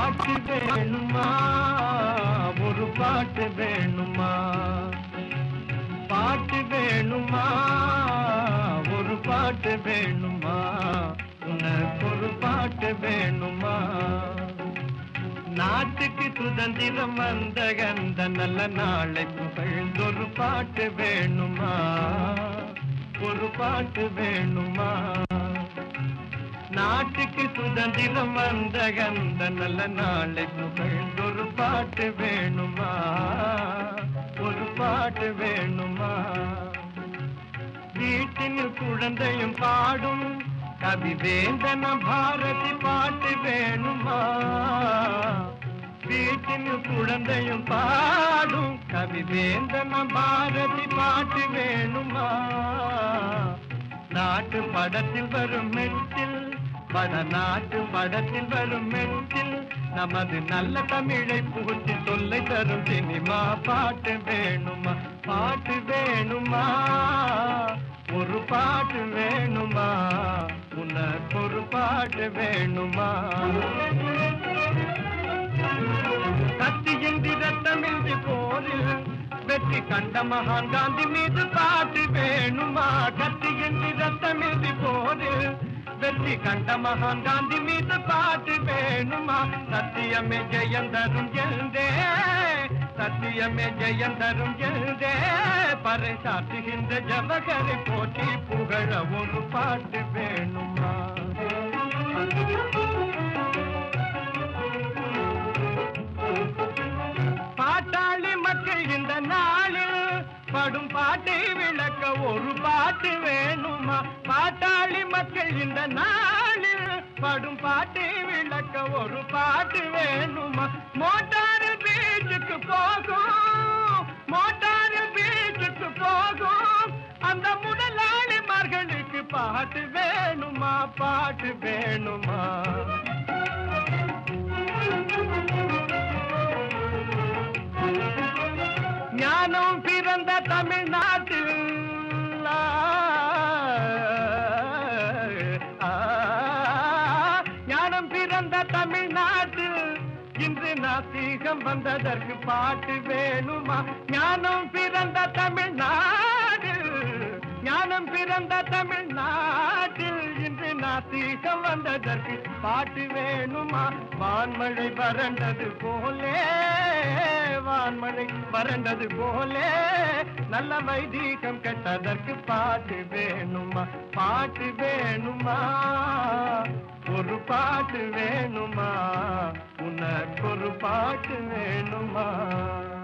பாட்டு வேணுமா ஒரு பாட்டு வேணுமா பாட்டு வேணுமா ஒரு பாட்டு வேணுமா உனக்கு ஒரு பாட்டு வேணுமா நாட்டுக்கு சுதந்திரம் வந்த கந்த நல்ல நாளை புகழ்ந்தொரு பாட்டு வேணுமா ஒரு பாட்டு வேணுமா நாட்டுக்கு சுதந்திரம் வந்த கந்த நல்ல நாளை புகழ்ந்தொரு பாட்டு வேணுமா ஒரு பாட்டு வேணுமா வீட்டில் குழந்தையும் பாடும் கவிவேந்தன பாரதி பாட்டு வேணுமா வீட்டில் குழந்தையும் பாடும் கவிவேந்தன பாரதி பாட்டு வேணுமா நாட்டு படத்தில் வரும் மெட்டில் வடநாட்டு படத்தில் வரும் மெட்டில் நமது நல்ல தமிழை புகுத்தி சொல்லை தரும் சினிமா பாட்டு வேணுமா பாட்டு வேணுமா ஒரு பாட்டு வேணுமா உனக்கு ஒரு பாட்டு வேணுமா கத்தியின்றி ரத்தமின்றி போரில் வெற்றி கண்ட மகான் காந்தி மீது பாட்டு வேணுமா கத்தியின்றி ரத்தமின்றி போரில் வெற்றி கண்ட மகான் காந்தி மீது பாட்டு வேணுமா சத்தியமே ஜெயம் தரும் எழுந்தே சத்தியமே ஜெயம் தரும் எழுந்தே பறை சாத்துகின்ற ஜவகரை போற்றி புகழ ஒரு பாட்டு வேணுமா பாட்டாளி மக்கள் இந்த நாளில் படும் பாட்டை விளக்க ஒரு பாட்டு வேணுமா பாட்டாளி மக்கள் இந்த நாளில் படும் பாட்டை விளக்க ஒரு பாட்டு வேணுமா மோட்டார் பீச்சுக்கு போகும் மோட்டார் பீச்சுக்கு போகும் அந்த முதலாளிமார்களுக்கு பாட்டு வேணுமா பாட்டு வேணுமா ஞானம் பிறந்த தமிழ்நாட்டில் ஆ, ஆ, ஞானம் பிறந்த தமிழ்நாட்டில் இன்று நாத்திகம் வந்ததற்கு பாட்டு வேணுமா ஞானம் பிறந்த தமிழ்நாட்டில் ஞானம் பிறந்த தமிழ்நாட்டில் இன்று நாத்திகம் வந்ததற்கு பாட்டு வேணுமா வான்மழை வறண்டது போலே வான்மழை வறண்டது போலே நல்ல வைதீகம் கெட்டதற்கு பாட்டு வேணுமா பாட்டு வேணுமா ஒரு பாட்டு வேணுமா உனக்கு ஒரு பாட்டு வேணுமா